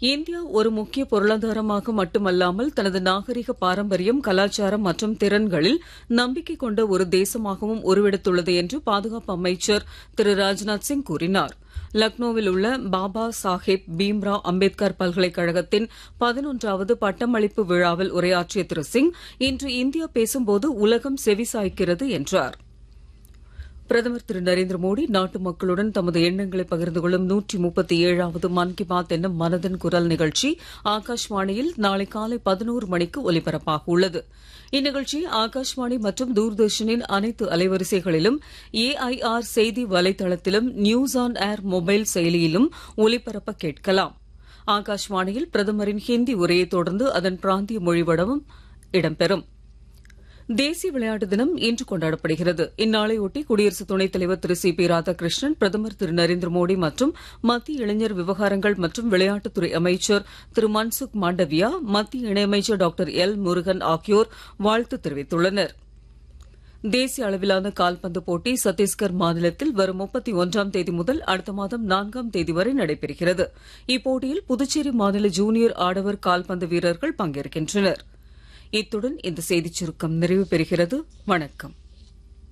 India ஒரு முக்கிய பொருளாதாரமாக மட்டுமல்லாமல் தனது நாகரிக பாரம்பரியம் கலாச்சாரம் மற்றும் திறன்களில் நம்பிக்கை கொண்ட ஒரு தேசமாகவும் உருவெடுத்துள்ளது என்று பாதுகாப்பு அமைச்சர் திரு ராஜ்நாத் சிங் கூறினார் லக்னோவில் உள்ள பாபா சாஹேப் பீம்ராவ் அம்பேத்கர் பல்கலைக்கழகத்தின் பதினொன்றாவது பட்டமளிப்பு விழாவில் உரையாற்றிய திரு சிங் இன்று இந்தியா பேசும்போது உலகம் செவிசாய்க்கிறது என்றார் பிரதமர் திரு நரேந்திர மோடி நாட்டு மக்களுடன் தமது எண்ணங்களை பகிர்ந்து கொள்ளும் நூற்றி முப்பத்தி ஏழாவது மன் கி பாத் என்னும் மனதின் குரல் நிகழ்ச்சி ஆகாஷ்வாணியில் நாளை காலை பதினோரு மணிக்கு ஒலிபரப்பாக உள்ளது இந்நிகழ்ச்சி ஆகாஷ்வாணி மற்றும் தூர்தர்ஷனின் அனைத்து அலைவரிசைகளிலும் ஏஐஆர் செய்தி வலைதளத்திலும் நியூஸ் ஆன் ஏர் மொபைல் செயலியிலும் ஒலிபரப்ப கேட்கலாம் ஆகாஷ்வாணியில் பிரதமரின் ஹிந்தி உரையை தொடர்ந்து அதன் பிராந்திய மொழிவடமும் இடம்பெறும் தேசிய விளையாட்டு தினம் இன்று கொண்டாடப்படுகிறது இந்நாளையொட்டி குடியரசு துணைத் தலைவர் திரு சி பி ராதாகிருஷ்ணன் பிரதமர் திரு நரேந்திர மோடி மற்றும் மத்திய இளைஞர் விவகாரங்கள் மற்றும் விளையாட்டுத்துறை அமைச்சர் திரு மன்சுக் மாண்டவியா மத்திய இணையமைச்சர் டாக்டர் எல் முருகன் ஆகியோர் வாழ்த்து தெரிவித்துள்ளனர் தேசிய அளவிலான கால்பந்து போட்டி சத்தீஸ்கர் மாநிலத்தில் வரும் முப்பத்தி ஒன்றாம் தேதி முதல் அடுத்த மாதம் நான்காம் தேதி வரை நடைபெறுகிறது இப்போட்டியில் புதுச்சேரி மாநில ஜூனியர் ஆடவர் கால்பந்து வீரர்கள் பங்கேற்கின்றனர் இத்துடன் இந்த செய்திச் சுருக்கம் நிறைவு பெறுகிறது வணக்கம்